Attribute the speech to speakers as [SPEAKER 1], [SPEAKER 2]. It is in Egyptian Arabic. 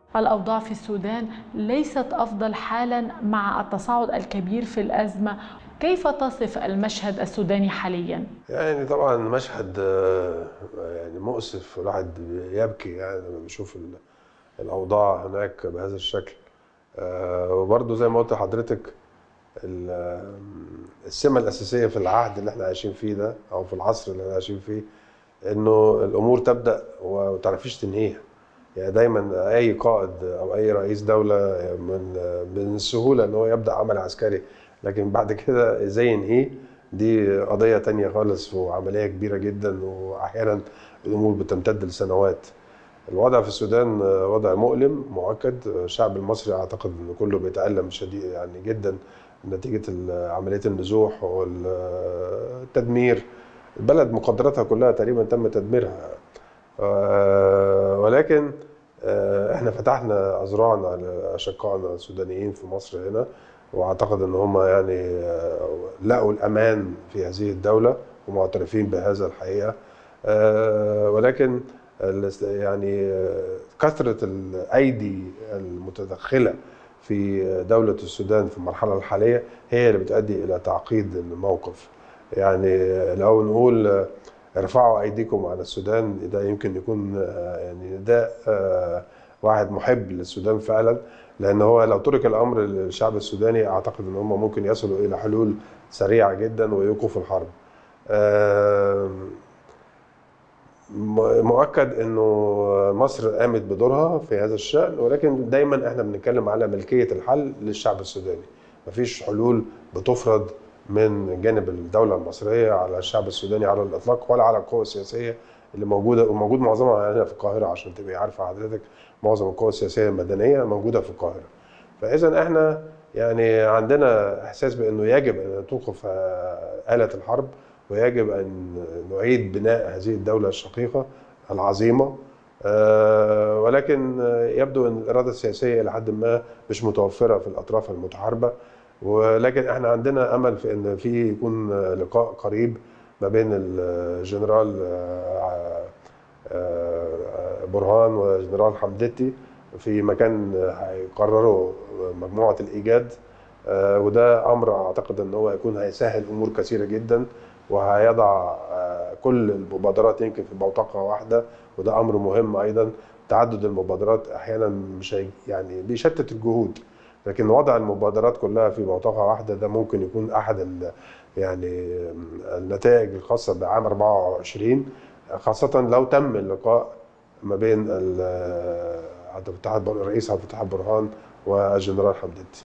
[SPEAKER 1] الأوضاع في السودان ليست أفضل حالا مع التصاعد الكبير في الأزمة كيف تصف المشهد السوداني حاليا؟
[SPEAKER 2] يعني طبعا مشهد آه، يعني مؤسف الواحد يبكي يعني لما بيشوف ال- الأوضاع هناك بهذا الشكل آه، وبرضه زي ما قلت لحضرتك ال- آه، السمة الأساسية في العهد اللي احنا عايشين فيه ده أو في العصر اللي احنا عايشين فيه إنه الأمور تبدأ وما تعرفيش تنهيها يعني دايما اي قائد او اي رئيس دوله من من السهوله ان هو يبدا عمل عسكري لكن بعد كده ازاي ينهيه دي قضيه تانية خالص وعمليه كبيره جدا واحيانا الامور بتمتد لسنوات الوضع في السودان وضع مؤلم مؤكد الشعب المصري اعتقد ان كله بيتالم شديد يعني جدا نتيجه عمليه النزوح والتدمير البلد مقدراتها كلها تقريبا تم تدميرها آه، ولكن آه، احنا فتحنا اذرعنا لاشقائنا السودانيين في مصر هنا واعتقد ان هم يعني آه، لقوا الامان في هذه الدوله ومعترفين بهذا الحقيقه آه، ولكن الاست- يعني آه، كثره الايدي المتدخله في دوله السودان في المرحله الحاليه هي اللي بتؤدي الى تعقيد الموقف يعني لو نقول آه، ارفعوا ايديكم على السودان ده يمكن يكون آه، يعني نداء آه، واحد محب للسودان فعلا لان هو لو ترك الامر للشعب السوداني اعتقد ان هم ممكن يصلوا الى حلول سريعه جدا ويوقفوا الحرب. آه، م- مؤكد انه مصر قامت بدورها في هذا الشان ولكن دايما احنا بنتكلم على ملكيه الحل للشعب السوداني. مفيش حلول بتفرض من جانب الدوله المصريه على الشعب السوداني على الاطلاق ولا على القوى السياسيه اللي موجوده وموجود معظمها هنا في القاهره عشان تبقي عارفه حضرتك معظم القوى السياسيه المدنيه موجوده في القاهره. فاذا احنا يعني عندنا احساس بانه يجب ان توقف آه، اله الحرب ويجب ان نعيد بناء هذه الدوله الشقيقه العظيمه آه، ولكن آه، يبدو ان الاراده السياسيه الى حد ما مش متوفره في الاطراف المتحاربه ولكن احنا عندنا امل في ان في يكون آه، لقاء قريب ما بين الجنرال آه، آه، برهان وجنرال حمدتي في مكان هيقرروا مجموعه الايجاد آه، وده امر اعتقد ان هو يكون هيسهل امور كثيره جدا وهيضع آه، كل المبادرات يمكن في بوتقه واحده وده امر مهم ايضا تعدد المبادرات احيانا مش هي- يعني بيشتت الجهود لكن وضع المبادرات كلها في بوتقه واحده ده ممكن يكون احد ال يعني النتائج الخاصه بعام 24 خاصه لو تم اللقاء ما بين ال- عبد الفتاح البر- الرئيس عبد الفتاح برهان والجنرال حمدتي